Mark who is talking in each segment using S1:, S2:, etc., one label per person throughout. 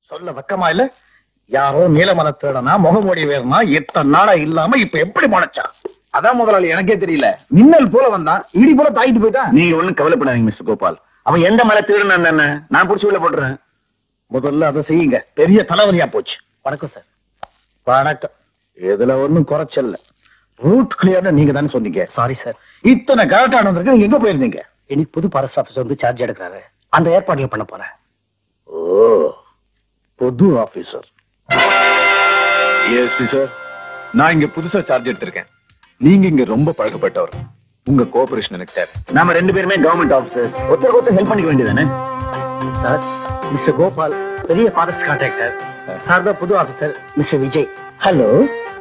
S1: சொல்ல வெக்கமா இல்ல யாரோ நீலமலை தேடனா முகமூடி வேறனா எத்தனை நாளா இல்லாம இப்ப எப்படி முளைச்சான்
S2: அதான் முதலாளி எனக்கே தெரியல மின்னல் போல வந்தான் இடி போல தாக்கிட்டு போயிட்டான்
S1: நீங்க ஒண்ணும் கவலைப்படாதீங்க மிஸ்டர் கோபால் அவன் எந்த மலை திருடன் என்ன நான் புடிச்சு உள்ள போட்டுறேன் முதல்ல அதை செய்யுங்க பெரிய தலைவலியா போச்சு வணக்கம் சார் வணக்கம் இதுல ஒண்ணும் குறைச்சல்ல ரூட் கிளியர்னு நீங்க தானே சொன்னீங்க சாரி சார் இத்தனை கரெக்டான வந்திருக்கு நீங்க எங்க போயிருந்தீங்க
S3: இன்னைக்கு புது ஃபாரஸ்ட் ஆபீஸ் வந்து சார்ஜ் எடுக்கிறாரு அந்த ஏற்பாடுகள் பண்ண போறேன்
S1: ஓ புது ஆபீசர்
S4: எஸ்பி சார் நான் இங்க புதுசா சார்ஜ் எடுத்திருக்கேன் நீங்க இங்க ரொம்ப பழக்கப்பட்டவர் உங்க கோஆபரேஷன் எனக்கு தேவை
S1: நாம ரெண்டு பேருமே கவர்மெண்ட் ஆபீசர்ஸ் ஒருத்தருக்கு ஒருத்தர் ஹெல்ப் பண்ணிக்க வேண்டியதானே
S3: சார் மிஸ்டர் கோபால் பெரிய ஃபாரஸ்ட் கான்ட்ராக்டர் சார் தான் புது ஆபீசர் மிஸ்டர் விஜய்
S1: ஹலோ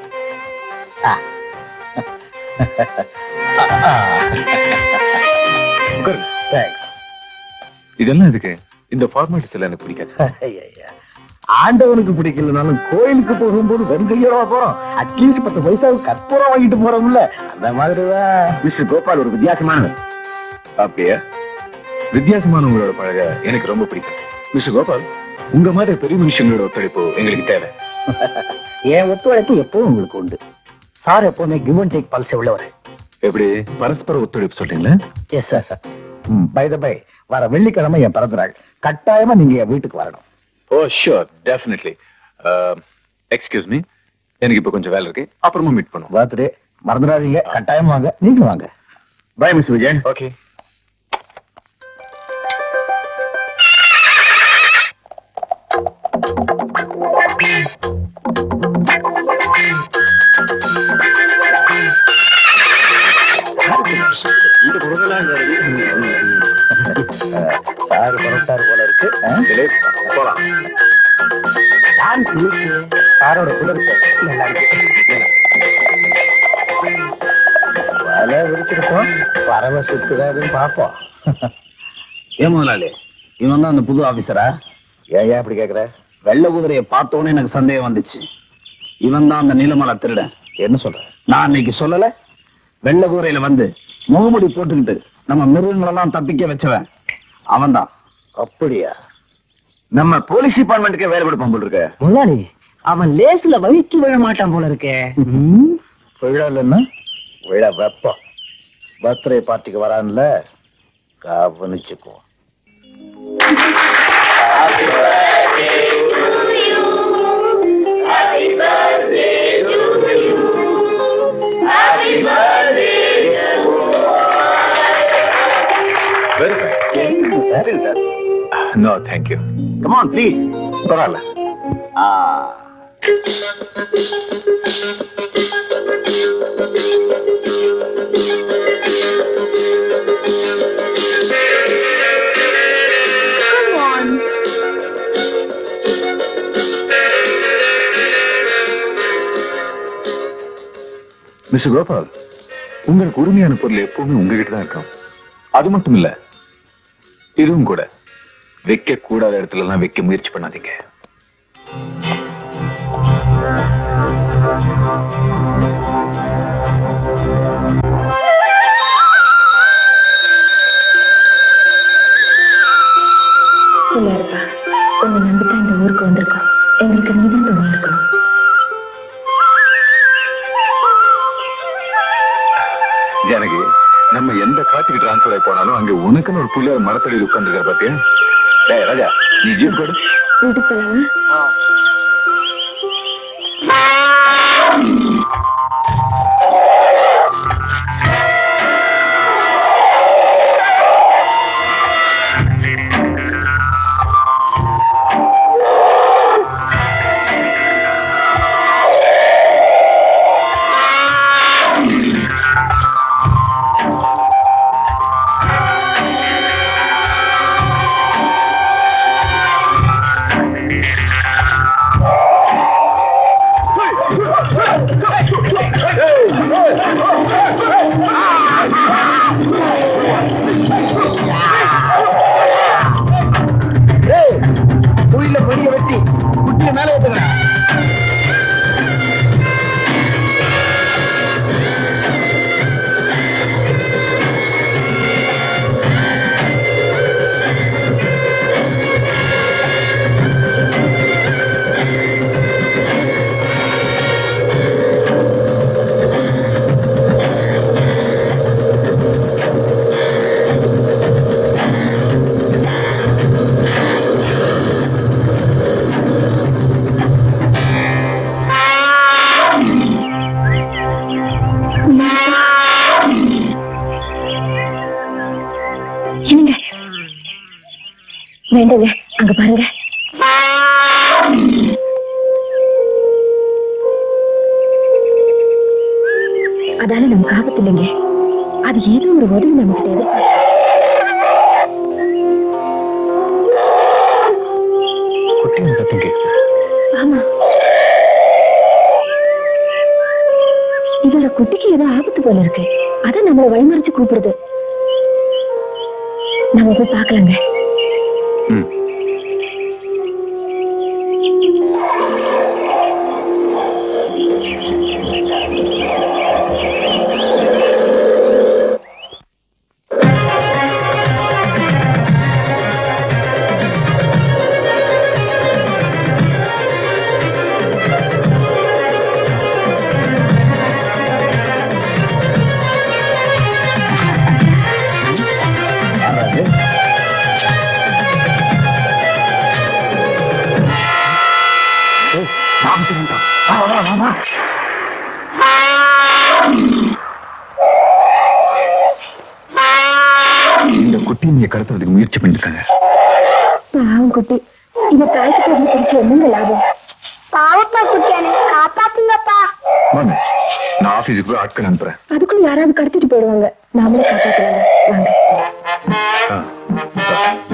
S4: உட்காருங்க
S1: தேங்க்ஸ்
S4: இதெல்லாம் எதுக்கு இந்த ஃபார்மாலிட்டிஸ் எல்லாம் எனக்கு பிடிக்காது
S1: ஆண்டவனுக்கு பிடிக்கலனாலும் கோயிலுக்கு போகும்போது வெறுங்கையோட போறோம் அட்லீஸ்ட் பத்து பைசாவுக்கு கற்பூரம் வாங்கிட்டு போறோம்ல அந்த மாதிரிதான் மிஸ்டர் கோபால் ஒரு வித்தியாசமானவர்
S4: அப்படியா வித்தியாசமானவங்களோட பழக எனக்கு ரொம்ப பிடிக்கும் மிஸ்டர் கோபால் உங்க மாதிரி பெரிய மனுஷங்களோட ஒத்துழைப்பு எங்களுக்கு தேவை
S3: என் ஒத்துழைப்பு எப்பவும் உங்களுக்கு உண்டு சார் எப்பவுமே கிவ் அண்ட் டேக் பாலிசி உள்ளவர்
S4: எப்படி பரஸ்பர ஒத்துழைப்பு சொல்றீங்களா
S3: yes sir
S1: bye the bye வர வெள்ளிக்கிழமை என் பிறந்த நாள் கட்டாயமா நீங்க என் வீட்டுக்கு வரணும்
S4: oh sure definitely excuse me எனக்கு இப்போ கொஞ்சம் வேலை இருக்கு அப்புறமா மீட் பண்ணுவோம்
S1: பர்த்டே மறந்துடாதீங்க கட்டாயமா வாங்க நீங்களும் வாங்க bye miss Vijayan
S4: okay
S1: sir புறத்தார் போல இருக்கு ஆ?
S4: போலாம்
S3: நான் இன்னைக்கு சாரோட கூட இருக்கேன் நல்லா இருக்கு
S1: வலை விரிச்சிருக்கோம் பறவை சுத்துறாதுன்னு பார்ப்போம் ஏன் முதலாளி இவன் தான் அந்த புது ஆபீசரா ஏன் ஏன் இப்படி கேக்குற வெள்ளை குதிரையை பார்த்த உடனே எனக்கு சந்தேகம் வந்துச்சு இவன் தான் அந்த நீலமலை திருடன் என்ன சொல்ற நான் அன்னைக்கு சொல்லல வெள்ளை குதிரையில வந்து முகமுடி போட்டுக்கிட்டு நம்ம மிருகங்களெல்லாம் தப்பிக்க வச்சவன் அவன்தான் அப்படியா நம்ம போலீஸ் டிபார்ட்மெண்ட்டுக்கே வேலை கொடுப்பான் போல் இருக்க
S3: முதலாளி அவன் லேஸ்ல வழுக்கி விழ மாட்டான் போல இருக்கே
S1: விழலன்னா விழ வெப்பம் பர்த்டே பார்ட்டிக்கு வரான்ல கவனிச்சுக்கோ
S4: நோ தேங்க்யூ
S1: கமான் ப்ளீஸ் பரவாயில்ல ஆ
S4: மிஸ்டர் கோபால் உங்களுக்கு உரிமையான பொருள் எப்பவுமே உங்ககிட்ட தான் இருக்கும் அது மட்டும் இல்ல இதுவும் கூட வைக்க கூடாத இடத்துல எல்லாம் வைக்க முயற்சி பண்ணாதீங்க
S5: இல்லப்பா உன்னை நம்பித்தான் இந்த ஊருக்கு வந்திருக்கோம் எங்களுக்கு நீதான் துணை இருக்கணும்
S4: ஜானகி நம்ம எந்த காட்டுக்கு டிரான்ஸ்பர் ஆகி போனாலும் அங்க உனக்குன்னு ஒரு புள்ள மரத்தடியில் உட்கார்ந்துருக்காரு பாத்தியா டேய் ராஜா நீ ஜீப் கொடு
S5: வீட்டுக்கு போலாமா
S2: குழியில பெரிய வெட்டி குட்டிய மேல ஏத்துக்கிறேன்
S5: ஆ வேண்டங்க அங்க பாருங்க அதால நமக்கு ஆபத்து இல்லைங்க அது ஏதோ ஒரு உதவி நம்ம கிட்ட எதிர்பார்க்கு
S4: குட்டியின் சத்தம் கேட்குது
S5: ஆமா இதோட குட்டிக்கு ஏதோ ஆபத்து போல இருக்கு அதான் நம்மள வழிமறிச்சு கூப்பிடுது நம்ம போய் பார்க்கலாங்க
S4: ம் இந்த குட்டியை நீங்க கடத்துறதுக்கு முயற்சி பண்ணிருக்காங்க
S5: பாவம் குட்டி இந்த தாய்க்கு பொருள் பிடிச்ச என்னங்க லாபம்
S6: பாவப்பா குட்டியானே காப்பாத்துங்கப்பா
S4: வாங்க நான் ஆபீஸுக்கு போய் ஆட்கள் அனுப்புறேன்
S5: அதுக்குள்ள யாராவது கடத்திட்டு போயிடுவாங்க நாமளே காப்பாத்துறாங்க வாங்க
S4: ஆ.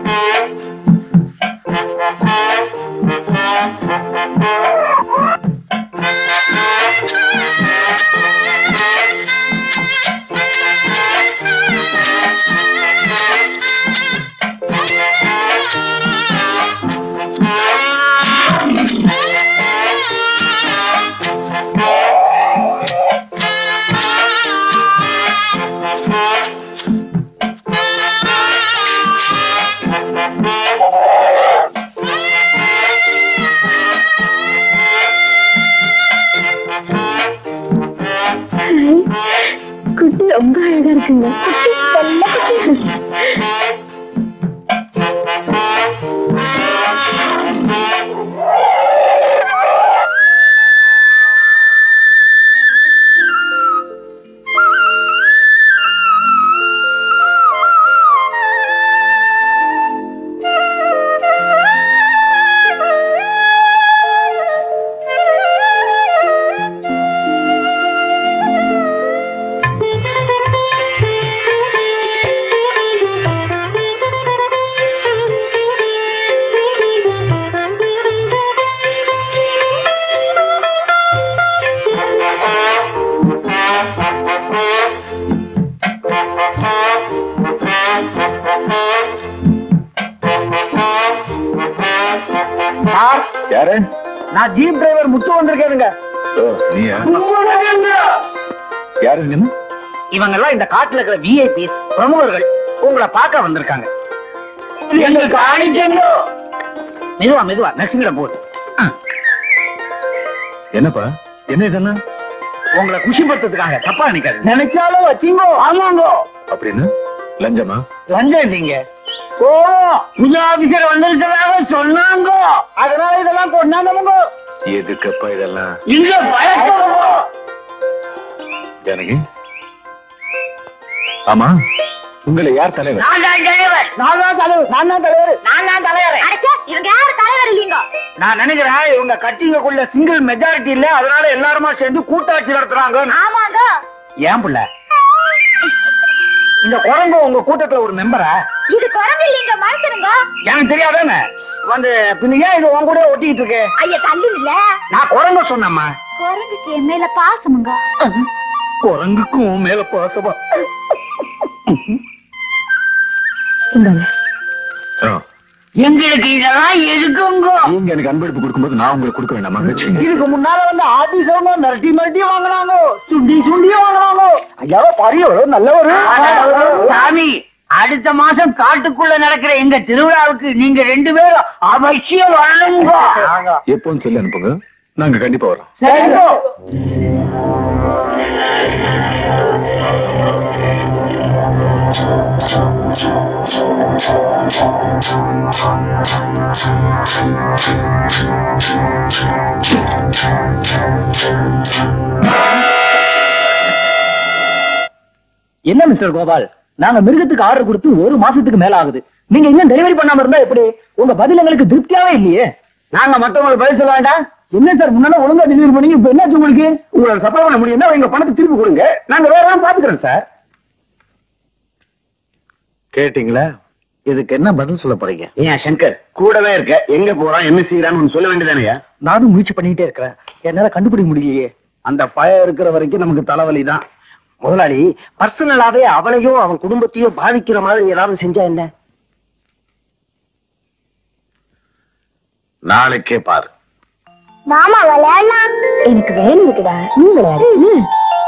S5: ஹாய். குட்டி ரொம்ப அழகா இருக்குங்க குட்டி செல்ல குட்டி
S2: சார்
S4: யாரு
S2: நான் ஜீப் டிரைவர் முத்து வந்திருக்கேனுங்க
S4: ஓ, நீயா யாரு நீங்க
S2: இவங்க எல்லாம் இந்த காட்டுல இருக்கிற விஐபிஸ் பிரமுகர்கள் உங்களை பார்க்க வந்திருக்காங்க மெதுவா மெதுவா நசுங்கிட போகுது
S4: என்னப்பா என்ன இதெல்லாம்
S2: உங்களை குஷிப்படுத்துறதுக்காக தப்பா நினைக்காது நினைச்சாலும் வச்சிங்கோ ஆமாங்கோ
S4: அப்படின்னு லஞ்சமா
S2: லஞ்சம் இல்லைங்க ஓ புது ஆபீசர் வந்திருக்கிறதாக சொன்னாங்க அதனால இதெல்லாம் கொண்டாந்தவங்க
S4: எதுக்கப்பா இதெல்லாம்
S2: இங்க பயப்படுங்க
S4: ஜானகி ஆமா உங்களை யார் தலைவர்
S2: நான் தான் தலைவர் நான் தான் தலைவர் நான் தான் தலைவர் நான் தான் தலைவர்
S6: இவங்க யாரு தலைவர் இல்லீங்க
S2: நான் நினைக்கிறேன் இவங்க கட்சிங்கக்குள்ள சிங்கிள் மெஜாரிட்டி இல்ல அதனால எல்லாருமா சேர்ந்து கூட்டாட்சி நடத்துறாங்க
S6: ஆமாங்க
S2: ஏன் புள்ள இந்த குரங்கு உங்க கூட்டத்துல ஒரு மெம்பரா
S6: இது குரங்கு இல்லீங்க மனுஷனுங்க
S2: எனக்கு தெரியாதானே வந்து பின்ன ஏன் இது உன் கூட ஒட்டிக்கிட்டு இருக்கு
S6: ஐயா தள்ளி இல்ல
S2: நான் குரங்க சொன்னேம்மா
S6: குரங்குக்கு என் மேல பாசமுங்க
S2: குரங்குக்கும் உன் மேல பாசமா
S5: இந்தாங்க
S4: ஆ.
S2: எங்களுக்கு இதெல்லாம் எதுக்குங்க
S4: நீங்க எனக்கு அன்பளிப்பு கொடுக்கும்போது நான் உங்களுக்கு கொடுக்க வேண்டாமா வச்சுக்கோங்க
S2: இதுக்கு முன்னால வந்து ஆபீசர்மா மிரட்டி மிரட்டி வாங்கினாங்க சுண்டி சுண்டி வாங்கினாங்க ஐயா பாரு எவ்வளவு நல்லவரு சாமி அடுத்த மாசம் காட்டுக்குள்ள நடக்கிற எங்க திருவிழாவுக்கு நீங்க ரெண்டு பேரும் அவசியம் வரணுங்க
S4: எப்போன்னு சொல்லி அனுப்புங்க நாங்க கண்டிப்பா வரோம்
S2: சரிங்க
S3: என்ன மிஸ்டர் கோபால் நாங்க மிருகத்துக்கு ஆர்டர் கொடுத்து ஒரு மாசத்துக்கு மேல ஆகுது
S2: நீங்க இன்னும் டெலிவரி பண்ணாம இருந்தா எப்படி உங்க பதில் எங்களுக்கு திருப்தியாவே இல்லையே நாங்க மத்தவங்களுக்கு பதில் சொல்ல வேண்டாம் என்ன சார் முன்னால ஒழுங்கா டெலிவரி பண்ணீங்க இப்ப என்னாச்சு உங்களுக்கு உங்களால சப்ளை பண்ண முடியும்னா எங்க பணத்தை திருப்பி கொடுங்க நாங்க வேற எல்லாம் பாத்துக்கிறோம் சார்
S1: கேட்டீங்களா இதுக்கு என்ன பதில் சொல்ல போறீங்க
S2: ஏன் சங்கர் கூடவே இருக்க எங்க போறான் என்ன செய்யறான்னு சொல்ல வேண்டியதானயா
S3: நானும் முயற்சி பண்ணிட்டே இருக்கிறேன் என்னால கண்டுபிடிக்க முடியலையே
S1: அந்த பயம் இருக்கிற வரைக்கும் நமக்கு தலைவலி தான்
S3: முதலாளி பர்சனலாவே அவளையோ அவன் குடும்பத்தையோ பாதிக்கிற மாதிரி ஏதாவது செஞ்சா என்ன
S1: நாளைக்கே பாரு
S6: மாமா விளையாடலாம்
S5: எனக்கு வேலை இருக்குடா நீ விளையாடு ம்.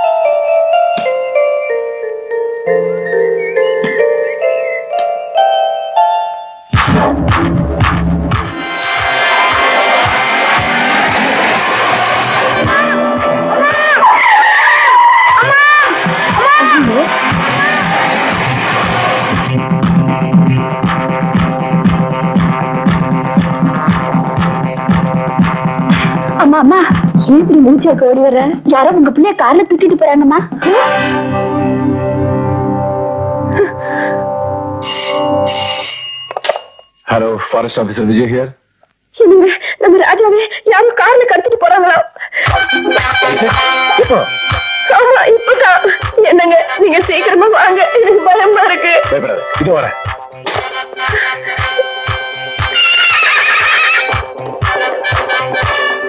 S5: அம்மா அம்மா ஏன் இப்படி மூச்சாக்க ஓடி வர்ற யாரோ உங்க பிள்ளைய கார்ல தூக்கிட்டு போறாங்கம்மா
S4: hello forest officer Vijay here
S5: என்னங்க நம்ம ராஜாவே யாரும் கார்ல கடத்திட்டு போறாங்களா ஆமா இப்பதான் என்னங்க நீங்க சீக்கிரமா வாங்க எனக்கு பயமா இருக்கு
S4: பயப்படாத இது வரேன்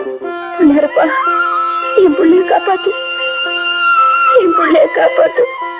S5: பிள்ளையரப்பா என் பிள்ளைய காப்பாத்து என் பிள்ளைய காப்பாத்து